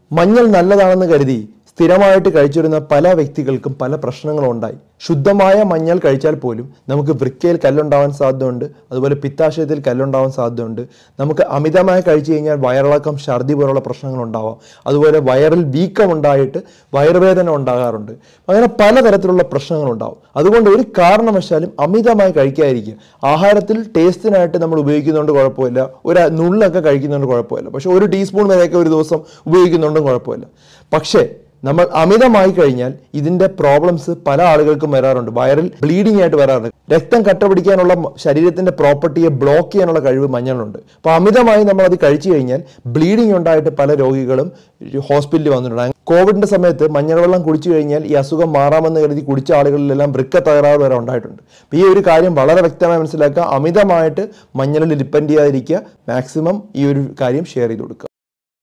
മഞ്ഞൾ നല്ലതാണെന്ന് കരുതി സ്ഥിരമായിട്ട് കഴിച്ചിരുന്ന പല വ്യക്തികൾക്കും പല പ്രശ്നങ്ങളും ഉണ്ടായി ശുദ്ധമായ മഞ്ഞൾ കഴിച്ചാൽ പോലും നമുക്ക് വൃക്കയിൽ കല്ലുണ്ടാവാൻ സാധ്യതയുണ്ട് അതുപോലെ പിത്താശയത്തിൽ കല്ലുണ്ടാവാൻ സാധ്യതയുണ്ട് നമുക്ക് അമിതമായി കഴിച്ചു കഴിഞ്ഞാൽ വയറിളക്കം ഛർദി പോലുള്ള പ്രശ്നങ്ങൾ ഉണ്ടാവാം അതുപോലെ വയറിൽ വീക്കം ഉണ്ടായിട്ട് വയറുവേദന ഉണ്ടാകാറുണ്ട് അങ്ങനെ പലതരത്തിലുള്ള പ്രശ്നങ്ങളുണ്ടാവും അതുകൊണ്ട് ഒരു കാരണവശാലും അമിതമായി കഴിക്കാതിരിക്കുക ആഹാരത്തിൽ ടേസ്റ്റിനായിട്ട് നമ്മൾ ഉപയോഗിക്കുന്നതുകൊണ്ട് കുഴപ്പമില്ല ഒരു നുള്ളൊക്കെ കഴിക്കുന്നതുകൊണ്ട് കുഴപ്പമില്ല പക്ഷെ ഒരു ടീസ്പൂൺ വരെയൊക്കെ ഒരു ദിവസം ഉപയോഗിക്കുന്നുണ്ടും കുഴപ്പമില്ല പക്ഷേ നമ്മൾ അമിതമായി കഴിഞ്ഞാൽ ഇതിന്റെ പ്രോബ്ലംസ് പല ആളുകൾക്കും വരാറുണ്ട് വയറിൽ ബ്ലീഡിംഗ് ആയിട്ട് വരാറുണ്ട് രക്തം കട്ട പിടിക്കാനുള്ള മ- ശരീരത്തിന്റെ പ്രോപ്പർട്ടിയെ ബ്ലോക്ക് ചെയ്യാനുള്ള കഴിവ് മഞ്ഞളുണ്ട് അപ്പോൾ അമിതമായി നമ്മൾ അത് കഴിച്ചു കഴിഞ്ഞാൽ ബ്ലീഡിംഗ് ഉണ്ടായിട്ട് പല രോഗികളും ഹോസ്പിറ്റലിൽ വന്നിട്ടുണ്ട് കോവിഡിന്റെ സമയത്ത് മഞ്ഞൾ വെള്ളം കുടിച്ചു കഴിഞ്ഞാൽ ഈ അസുഖം മാറാമെന്ന് കരുതി കുടിച്ച ആളുകളിലെല്ലാം വൃക്ക തകരാറ് വരെ ഉണ്ടായിട്ടുണ്ട് അപ്പോൾ ഈ ഒരു കാര്യം വളരെ വ്യക്തമായി മനസ്സിലാക്കുക അമിതമായിട്ട് മഞ്ഞളിൽ ഡിപ്പെൻഡ് ചെയ്യാതിരിക്കുക മാക്സിമം ഈ ഒരു കാര്യം ഷെയർ ചെയ്ത് കൊടുക്കുക